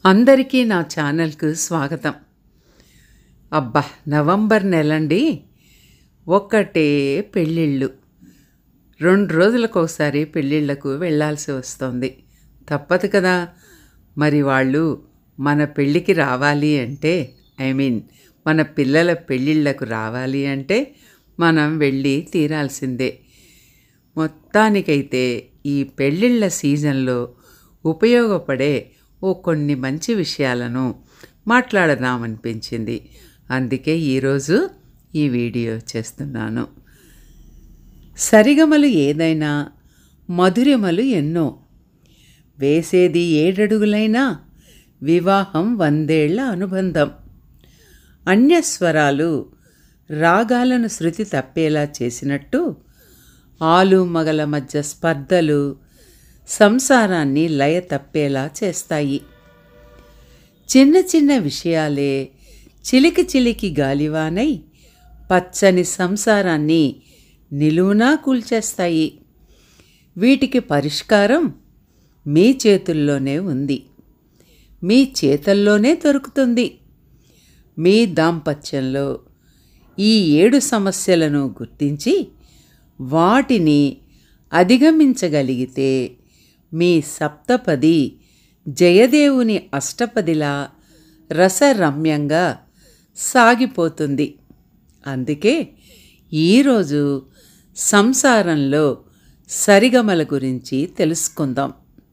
అందరికీ నా ఛానల్కు స్వాగతం అబ్బా నవంబర్ నెలండి ఒక్కటే పెళ్ళిళ్ళు రెండు రోజులకు ఒకసారి పెళ్ళిళ్ళకు వెళ్ళాల్సి వస్తుంది తప్పదు కదా మరి వాళ్ళు మన పెళ్ళికి రావాలి అంటే ఐ మీన్ మన పిల్లల పెళ్ళిళ్ళకు రావాలి అంటే మనం వెళ్ళి తీరాల్సిందే మొత్తానికైతే ఈ పెళ్ళిళ్ళ సీజన్లో ఉపయోగపడే ఓ కొన్ని మంచి విషయాలను మాట్లాడదామనిపించింది అందుకే ఈరోజు ఈ వీడియో చేస్తున్నాను సరిగమలు ఏదైనా మధురిమలు ఎన్నో వేసేది ఏడడుగులైనా వివాహం వందేళ్ల అనుబంధం అన్యస్వరాలు రాగాలను శృతి తప్పేలా చేసినట్టు ఆలు మగల మధ్య స్పర్ధలు సంసారాన్ని లయ తప్పేలా చేస్తాయి చిన్న చిన్న విషయాలే చిలికి చిలికి గాలివానై పచ్చని సంసారాన్ని నిలువునా కూల్చేస్తాయి వీటికి పరిష్కారం మీ చేతుల్లోనే ఉంది మీ చేతల్లోనే దొరుకుతుంది మీ దాంపత్యంలో ఈ ఏడు సమస్యలను గుర్తించి వాటిని అధిగమించగలిగితే మీ సప్తపది జయదేవుని అష్టపదిలా రసరమ్యంగా సాగిపోతుంది అందుకే ఈరోజు సంసారంలో సరిగమల గురించి తెలుసుకుందాం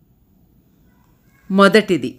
మొదటిది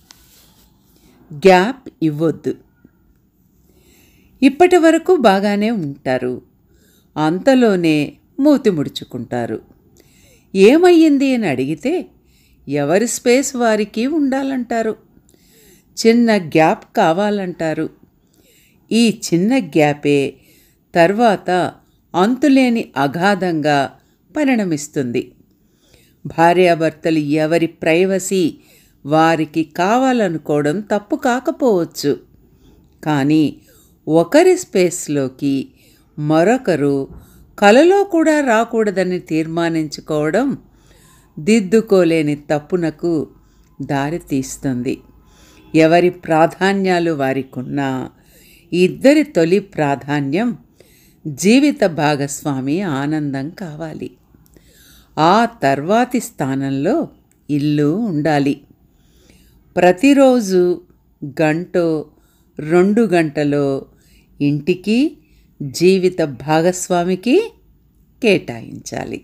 గ్యాప్ ఇవ్వొద్దు ఇప్పటి వరకు బాగానే ఉంటారు అంతలోనే మూతి ముడుచుకుంటారు ఏమయ్యింది అని అడిగితే ఎవరి స్పేస్ వారికి ఉండాలంటారు చిన్న గ్యాప్ కావాలంటారు ఈ చిన్న గ్యాపే తర్వాత అంతులేని అగాధంగా పరిణమిస్తుంది భార్యాభర్తలు ఎవరి ప్రైవసీ వారికి కావాలనుకోవడం తప్పు కాకపోవచ్చు కానీ ఒకరి స్పేస్లోకి మరొకరు కలలో కూడా రాకూడదని తీర్మానించుకోవడం దిద్దుకోలేని తప్పునకు దారితీస్తుంది ఎవరి ప్రాధాన్యాలు వారికున్నా ఇద్దరి తొలి ప్రాధాన్యం జీవిత భాగస్వామి ఆనందం కావాలి ఆ తర్వాతి స్థానంలో ఇల్లు ఉండాలి ప్రతిరోజు గంటో రెండు గంటలో ఇంటికి జీవిత భాగస్వామికి కేటాయించాలి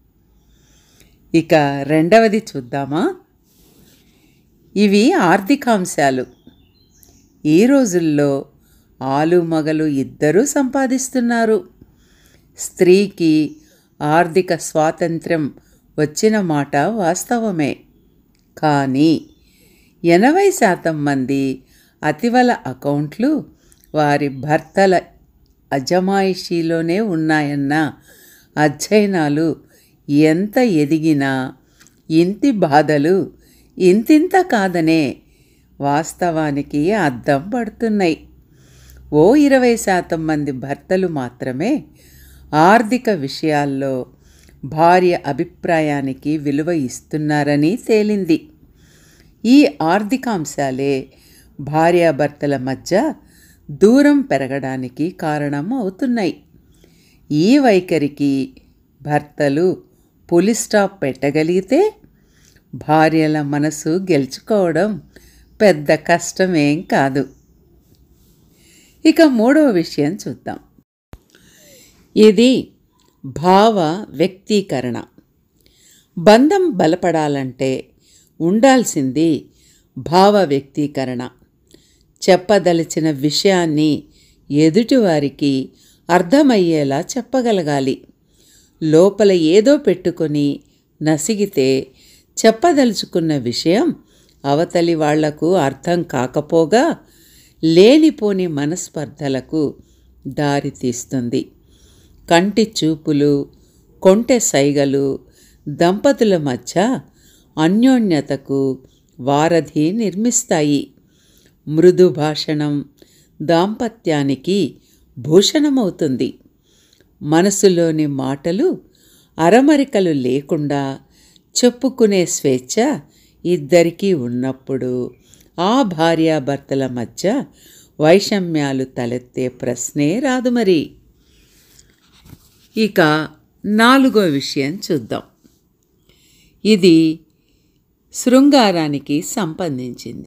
ఇక రెండవది చూద్దామా ఇవి ఆర్థికాంశాలు ఈ రోజుల్లో ఆలు మగలు ఇద్దరూ సంపాదిస్తున్నారు స్త్రీకి ఆర్థిక స్వాతంత్ర్యం వచ్చిన మాట వాస్తవమే కానీ ఎనభై శాతం మంది అతివల అకౌంట్లు వారి భర్తల అజమాయిషీలోనే ఉన్నాయన్న అధ్యయనాలు ఎంత ఎదిగినా ఇంటి బాధలు ఇంతింత కాదనే వాస్తవానికి అద్దం పడుతున్నాయి ఓ ఇరవై శాతం మంది భర్తలు మాత్రమే ఆర్థిక విషయాల్లో భార్య అభిప్రాయానికి విలువ ఇస్తున్నారని తేలింది ఈ ఆర్థికాంశాలే భార్యాభర్తల మధ్య దూరం పెరగడానికి కారణం అవుతున్నాయి ఈ వైఖరికి భర్తలు పులి స్టాప్ పెట్టగలిగితే భార్యల మనసు గెలుచుకోవడం పెద్ద కష్టమేం కాదు ఇక మూడవ విషయం చూద్దాం ఇది భావ వ్యక్తీకరణ బంధం బలపడాలంటే ఉండాల్సింది భావ వ్యక్తీకరణ చెప్పదలిచిన విషయాన్ని ఎదుటివారికి అర్థమయ్యేలా చెప్పగలగాలి లోపల ఏదో పెట్టుకొని నసిగితే చెప్పదలుచుకున్న విషయం అవతలి వాళ్లకు అర్థం కాకపోగా లేనిపోని మనస్పర్ధలకు దారితీస్తుంది కంటి చూపులు కొంటె సైగలు దంపతుల మధ్య అన్యోన్యతకు వారధి నిర్మిస్తాయి మృదు భాషణం దాంపత్యానికి భూషణమవుతుంది మనసులోని మాటలు అరమరికలు లేకుండా చెప్పుకునే స్వేచ్ఛ ఇద్దరికీ ఉన్నప్పుడు ఆ భార్యాభర్తల మధ్య వైషమ్యాలు తలెత్తే ప్రశ్నే రాదు మరి ఇక నాలుగో విషయం చూద్దాం ఇది శృంగారానికి సంబంధించింది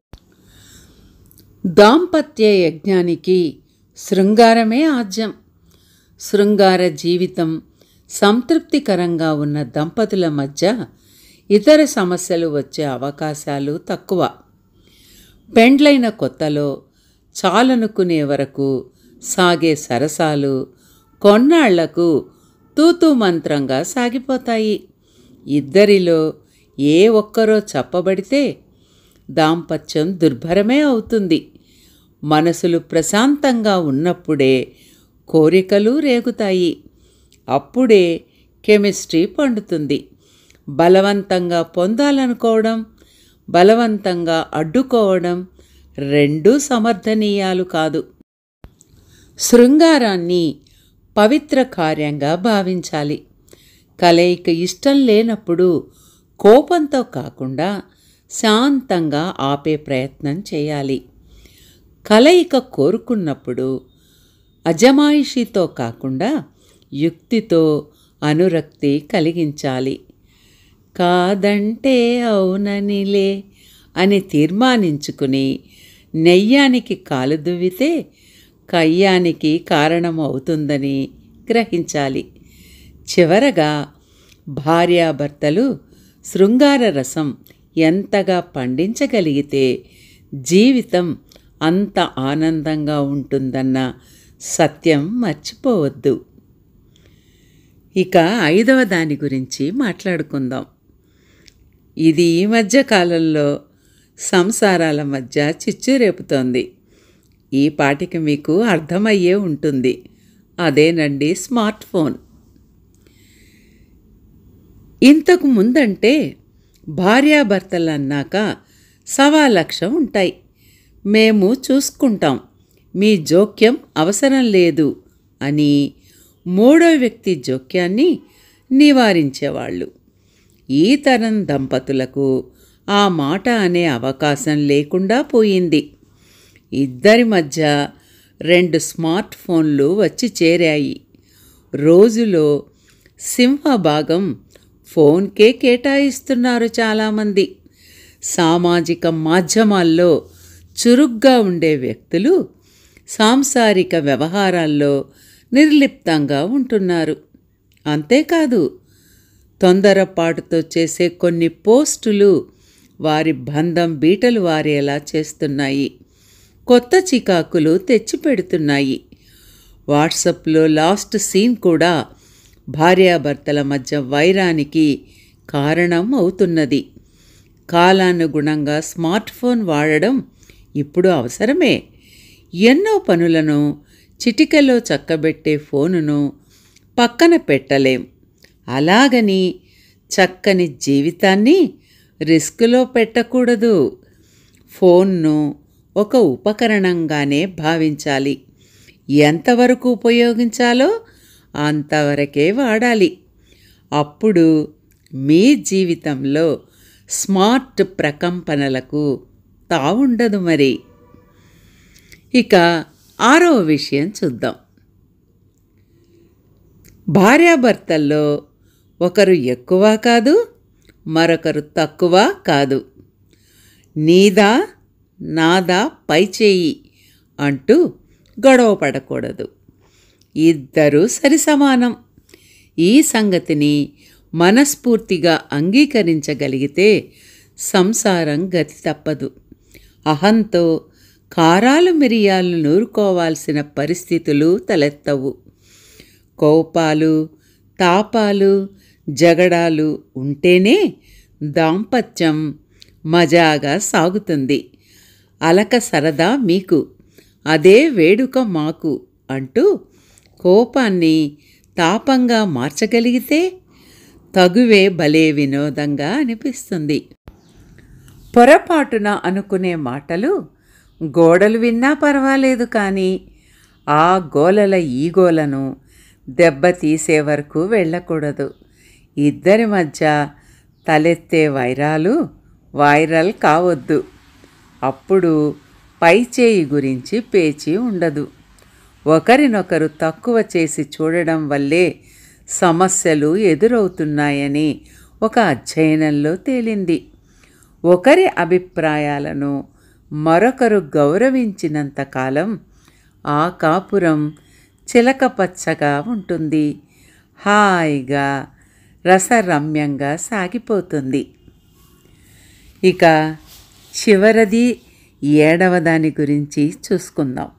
దాంపత్య యజ్ఞానికి శృంగారమే ఆజ్యం శృంగార జీవితం సంతృప్తికరంగా ఉన్న దంపతుల మధ్య ఇతర సమస్యలు వచ్చే అవకాశాలు తక్కువ పెండ్లైన కొత్తలో చాలనుకునే వరకు సాగే సరసాలు కొన్నాళ్లకు తూతూ మంత్రంగా సాగిపోతాయి ఇద్దరిలో ఏ ఒక్కరో చెప్పబడితే దాంపత్యం దుర్భరమే అవుతుంది మనసులు ప్రశాంతంగా ఉన్నప్పుడే కోరికలు రేగుతాయి అప్పుడే కెమిస్ట్రీ పండుతుంది బలవంతంగా పొందాలనుకోవడం బలవంతంగా అడ్డుకోవడం రెండూ సమర్థనీయాలు కాదు శృంగారాన్ని పవిత్ర కార్యంగా భావించాలి కలయిక ఇష్టం లేనప్పుడు కోపంతో కాకుండా శాంతంగా ఆపే ప్రయత్నం చేయాలి కలయిక కోరుకున్నప్పుడు అజమాయిషితో కాకుండా యుక్తితో అనురక్తి కలిగించాలి కాదంటే అవుననిలే అని తీర్మానించుకుని నెయ్యానికి కాలు దువ్వితే కయ్యానికి కారణం అవుతుందని గ్రహించాలి చివరగా భార్యాభర్తలు శృంగార రసం ఎంతగా పండించగలిగితే జీవితం అంత ఆనందంగా ఉంటుందన్న సత్యం మర్చిపోవద్దు ఇక ఐదవ దాని గురించి మాట్లాడుకుందాం ఇది ఈ మధ్య కాలంలో సంసారాల మధ్య చిచ్చు రేపుతోంది ఈ పాటికి మీకు అర్థమయ్యే ఉంటుంది అదేనండి స్మార్ట్ ఫోన్ ఇంతకు ముందంటే భార్యాభర్తలు అన్నాక సవా లక్షం ఉంటాయి మేము చూసుకుంటాం మీ జోక్యం అవసరం లేదు అని మూడో వ్యక్తి జోక్యాన్ని నివారించేవాళ్ళు ఈ తరం దంపతులకు ఆ మాట అనే అవకాశం లేకుండా పోయింది ఇద్దరి మధ్య రెండు స్మార్ట్ ఫోన్లు వచ్చి చేరాయి రోజులో సింహభాగం ఫోన్కే కేటాయిస్తున్నారు చాలామంది సామాజిక మాధ్యమాల్లో చురుగ్గా ఉండే వ్యక్తులు సాంసారిక వ్యవహారాల్లో నిర్లిప్తంగా ఉంటున్నారు అంతేకాదు తొందరపాటుతో చేసే కొన్ని పోస్టులు వారి బంధం బీటలు వారేలా చేస్తున్నాయి కొత్త చికాకులు తెచ్చిపెడుతున్నాయి వాట్సప్లో లాస్ట్ సీన్ కూడా భార్యాభర్తల మధ్య వైరానికి కారణం అవుతున్నది కాలానుగుణంగా స్మార్ట్ ఫోన్ వాడడం ఇప్పుడు అవసరమే ఎన్నో పనులను చిటికలో చక్కబెట్టే ఫోనును పక్కన పెట్టలేం అలాగని చక్కని జీవితాన్ని రిస్క్లో పెట్టకూడదు ఫోన్ను ఒక ఉపకరణంగానే భావించాలి ఎంతవరకు ఉపయోగించాలో అంతవరకే వాడాలి అప్పుడు మీ జీవితంలో స్మార్ట్ ప్రకంపనలకు తావుండదు మరి ఇక ఆరవ విషయం చూద్దాం భార్యాభర్తల్లో ఒకరు ఎక్కువ కాదు మరొకరు తక్కువ కాదు నీదా నాదా పైచేయి అంటూ గొడవ పడకూడదు ఇద్దరూ సరిసమానం ఈ సంగతిని మనస్ఫూర్తిగా అంగీకరించగలిగితే సంసారం గతి తప్పదు అహంతో కారాలు మిరియాలు నూరుకోవాల్సిన పరిస్థితులు తలెత్తవు కోపాలు తాపాలు జగడాలు ఉంటేనే దాంపత్యం మజాగా సాగుతుంది అలక సరదా మీకు అదే వేడుక మాకు అంటూ కోపాన్ని తాపంగా మార్చగలిగితే తగువే భలే వినోదంగా అనిపిస్తుంది పొరపాటున అనుకునే మాటలు గోడలు విన్నా పర్వాలేదు కానీ ఆ గోలల ఈ గోలను దెబ్బ తీసే వరకు వెళ్ళకూడదు ఇద్దరి మధ్య తలెత్తే వైరాలు వైరల్ కావద్దు అప్పుడు పై చేయి గురించి పేచి ఉండదు ఒకరినొకరు తక్కువ చేసి చూడడం వల్లే సమస్యలు ఎదురవుతున్నాయని ఒక అధ్యయనంలో తేలింది ఒకరి అభిప్రాయాలను మరొకరు గౌరవించినంతకాలం ఆ కాపురం చిలకపచ్చగా ఉంటుంది హాయిగా రసరమ్యంగా సాగిపోతుంది ఇక చివరిది ఏడవ దాని గురించి చూసుకుందాం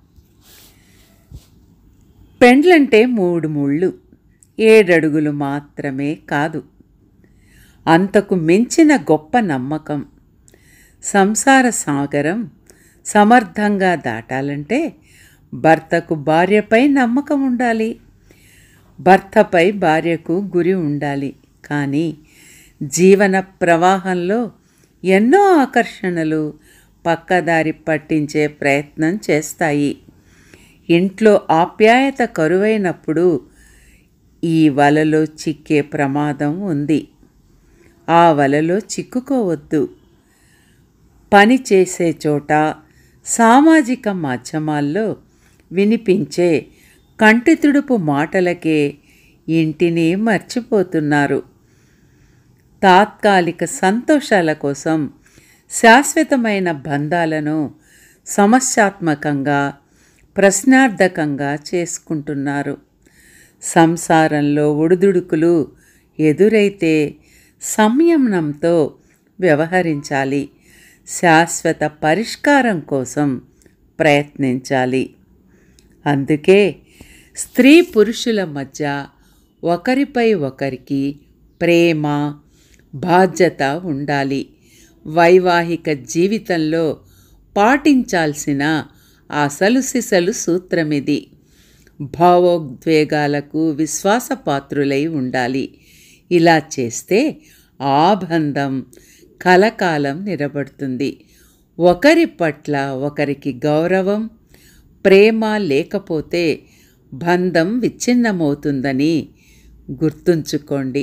పెండ్లంటే మూడు ముళ్ళు ఏడడుగులు మాత్రమే కాదు అంతకు మించిన గొప్ప నమ్మకం సంసార సాగరం సమర్థంగా దాటాలంటే భర్తకు భార్యపై నమ్మకం ఉండాలి భర్తపై భార్యకు గురి ఉండాలి కానీ జీవన ప్రవాహంలో ఎన్నో ఆకర్షణలు పక్కదారి పట్టించే ప్రయత్నం చేస్తాయి ఇంట్లో ఆప్యాయత కరువైనప్పుడు ఈ వలలో చిక్కే ప్రమాదం ఉంది ఆ వలలో చిక్కుకోవద్దు పని చేసే చోట సామాజిక మాధ్యమాల్లో వినిపించే కంటితుడుపు మాటలకే ఇంటిని మర్చిపోతున్నారు తాత్కాలిక సంతోషాల కోసం శాశ్వతమైన బంధాలను సమస్యాత్మకంగా ప్రశ్నార్థకంగా చేసుకుంటున్నారు సంసారంలో ఒడిదుడుకులు ఎదురైతే సంయమనంతో వ్యవహరించాలి శాశ్వత పరిష్కారం కోసం ప్రయత్నించాలి అందుకే స్త్రీ పురుషుల మధ్య ఒకరిపై ఒకరికి ప్రేమ బాధ్యత ఉండాలి వైవాహిక జీవితంలో పాటించాల్సిన అసలు సిసలు సూత్రమిది భావోద్వేగాలకు విశ్వాసపాత్రులై ఉండాలి ఇలా చేస్తే ఆ బంధం కలకాలం నిలబడుతుంది ఒకరి పట్ల ఒకరికి గౌరవం ప్రేమ లేకపోతే బంధం విచ్ఛిన్నమవుతుందని గుర్తుంచుకోండి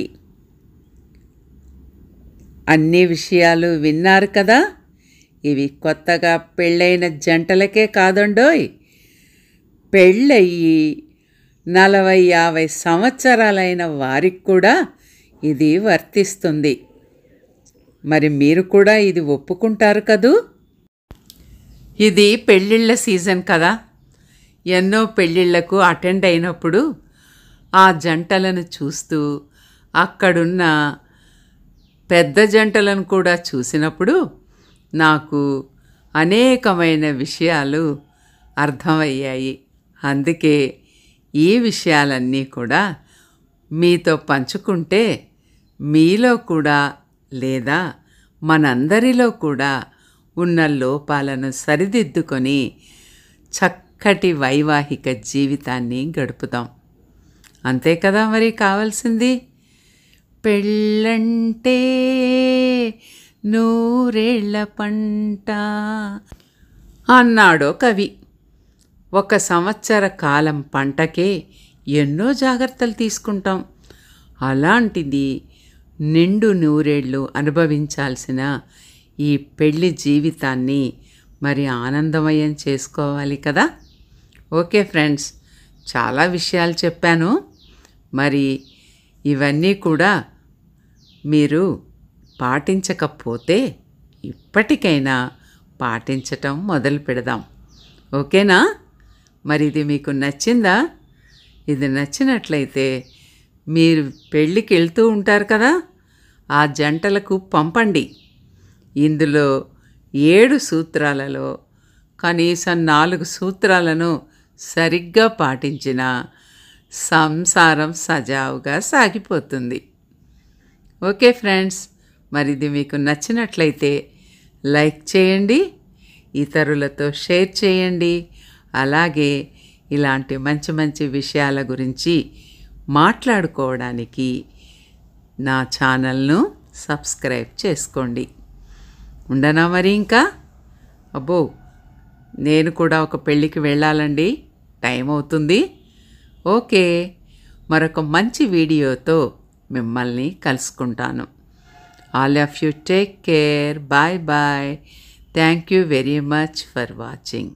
అన్ని విషయాలు విన్నారు కదా ఇవి కొత్తగా పెళ్ళైన జంటలకే కాదండోయ్ పెళ్ళయ్యి నలభై యాభై సంవత్సరాలైన వారికి కూడా ఇది వర్తిస్తుంది మరి మీరు కూడా ఇది ఒప్పుకుంటారు కదూ ఇది పెళ్ళిళ్ళ సీజన్ కదా ఎన్నో పెళ్ళిళ్ళకు అటెండ్ అయినప్పుడు ఆ జంటలను చూస్తూ అక్కడున్న పెద్ద జంటలను కూడా చూసినప్పుడు నాకు అనేకమైన విషయాలు అర్థమయ్యాయి అందుకే ఈ విషయాలన్నీ కూడా మీతో పంచుకుంటే మీలో కూడా లేదా మనందరిలో కూడా ఉన్న లోపాలను సరిదిద్దుకొని చక్కటి వైవాహిక జీవితాన్ని గడుపుదాం అంతే కదా మరి కావాల్సింది పెళ్ళంటే నూరేళ్ల పంట అన్నాడో కవి ఒక సంవత్సర కాలం పంటకే ఎన్నో జాగ్రత్తలు తీసుకుంటాం అలాంటిది నిండు నూరేళ్ళు అనుభవించాల్సిన ఈ పెళ్లి జీవితాన్ని మరి ఆనందమయం చేసుకోవాలి కదా ఓకే ఫ్రెండ్స్ చాలా విషయాలు చెప్పాను మరి ఇవన్నీ కూడా మీరు పాటించకపోతే ఇప్పటికైనా పాటించటం మొదలు పెడదాం ఓకేనా మరి ఇది మీకు నచ్చిందా ఇది నచ్చినట్లయితే మీరు పెళ్ళికి వెళ్తూ ఉంటారు కదా ఆ జంటలకు పంపండి ఇందులో ఏడు సూత్రాలలో కనీసం నాలుగు సూత్రాలను సరిగ్గా పాటించిన సంసారం సజావుగా సాగిపోతుంది ఓకే ఫ్రెండ్స్ మరి ఇది మీకు నచ్చినట్లయితే లైక్ చేయండి ఇతరులతో షేర్ చేయండి అలాగే ఇలాంటి మంచి మంచి విషయాల గురించి మాట్లాడుకోవడానికి నా ఛానల్ను సబ్స్క్రైబ్ చేసుకోండి ఉండనా మరి ఇంకా అబ్బో నేను కూడా ఒక పెళ్ళికి వెళ్ళాలండి టైం అవుతుంది ఓకే మరొక మంచి వీడియోతో మిమ్మల్ని కలుసుకుంటాను all of you take care bye bye thank you very much for watching